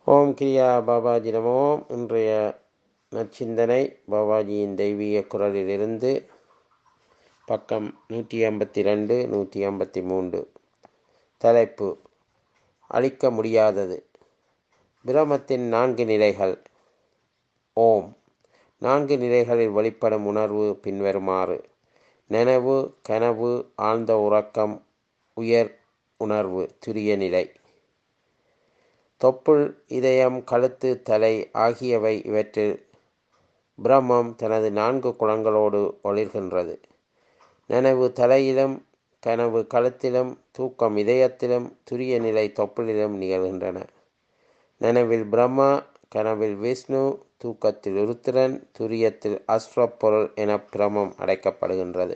ஓம் கிரியா பாபாஜி நமோ இன்றைய நற்சிந்தனை பாபாஜியின் தெய்வீக குரலிலிருந்து பக்கம் நூற்றி ஐம்பத்தி ரெண்டு நூற்றி ஐம்பத்தி மூன்று தலைப்பு அழிக்க முடியாதது பிரமத்தின் நான்கு நிலைகள் ஓம் நான்கு நிலைகளில் வெளிப்படும் உணர்வு பின்வருமாறு நனவு கனவு ஆழ்ந்த உறக்கம் உயர் உணர்வு துரிய நிலை தொப்புள் இதயம் கழுத்து தலை ஆகியவை இவற்றில் பிரம்மம் தனது நான்கு குணங்களோடு ஒளிர்கின்றது நனவு தலையிலும் கனவு கழுத்திலும் தூக்கம் இதயத்திலும் துரிய நிலை தொப்புளிலும் நிகழ்கின்றன நனவில் பிரம்மா கனவில் விஷ்ணு தூக்கத்தில் உருத்திரன் துரியத்தில் அஸ்வப்பொருள் என பிரமம் அடைக்கப்படுகின்றது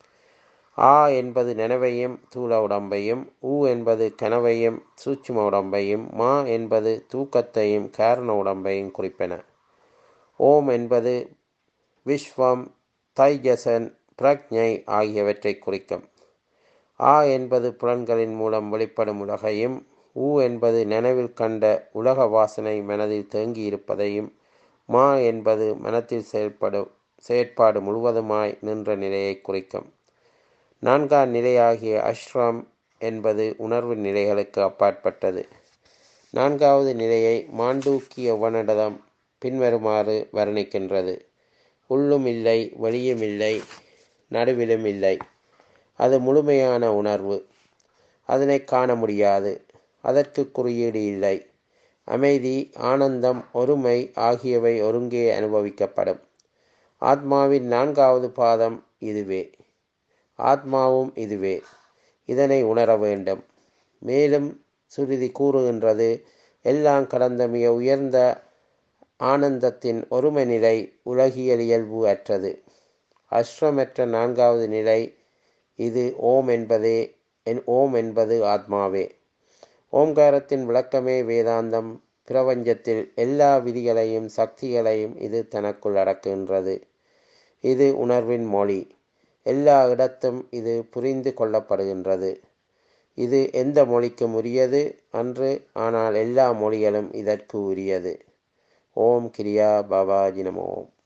ஆ என்பது நனவையும் தூள உடம்பையும் ஊ என்பது கனவையும் சூட்சும உடம்பையும் மா என்பது தூக்கத்தையும் காரண உடம்பையும் குறிப்பன ஓம் என்பது விஸ்வம் தைஜசன் பிரக்ஞை ஆகியவற்றை குறிக்கும் ஆ என்பது புலன்களின் மூலம் வெளிப்படும் உலகையும் ஊ என்பது நினைவில் கண்ட உலக வாசனை மனதில் தேங்கி இருப்பதையும் மா என்பது மனத்தில் செயல்படும் செயற்பாடு முழுவதுமாய் நின்ற நிலையை குறிக்கும் நான்காம் நிலையாகிய அஷ்ரம் என்பது உணர்வு நிலைகளுக்கு அப்பாற்பட்டது நான்காவது நிலையை மாண்டூக்கிய உபநிடதம் பின்வருமாறு வர்ணிக்கின்றது உள்ளும் இல்லை வெளியும் இல்லை நடுவிலும் இல்லை அது முழுமையான உணர்வு அதனை காண முடியாது அதற்கு குறியீடு இல்லை அமைதி ஆனந்தம் ஒருமை ஆகியவை ஒருங்கே அனுபவிக்கப்படும் ஆத்மாவின் நான்காவது பாதம் இதுவே ஆத்மாவும் இதுவே இதனை உணர வேண்டும் மேலும் சுருதி கூறுகின்றது எல்லாம் கடந்த மிக உயர்ந்த ஆனந்தத்தின் ஒருமை நிலை உலகியல் இயல்பு அற்றது அஸ்ரமற்ற நான்காவது நிலை இது ஓம் என்பதே என் ஓம் என்பது ஆத்மாவே ஓம்காரத்தின் விளக்கமே வேதாந்தம் பிரபஞ்சத்தில் எல்லா விதிகளையும் சக்திகளையும் இது தனக்குள் அடக்குகின்றது இது உணர்வின் மொழி எல்லா இடத்தும் இது புரிந்து கொள்ளப்படுகின்றது இது எந்த மொழிக்கும் உரியது அன்று ஆனால் எல்லா மொழிகளும் இதற்கு உரியது ஓம் கிரியா பாபாஜி நம ஓம்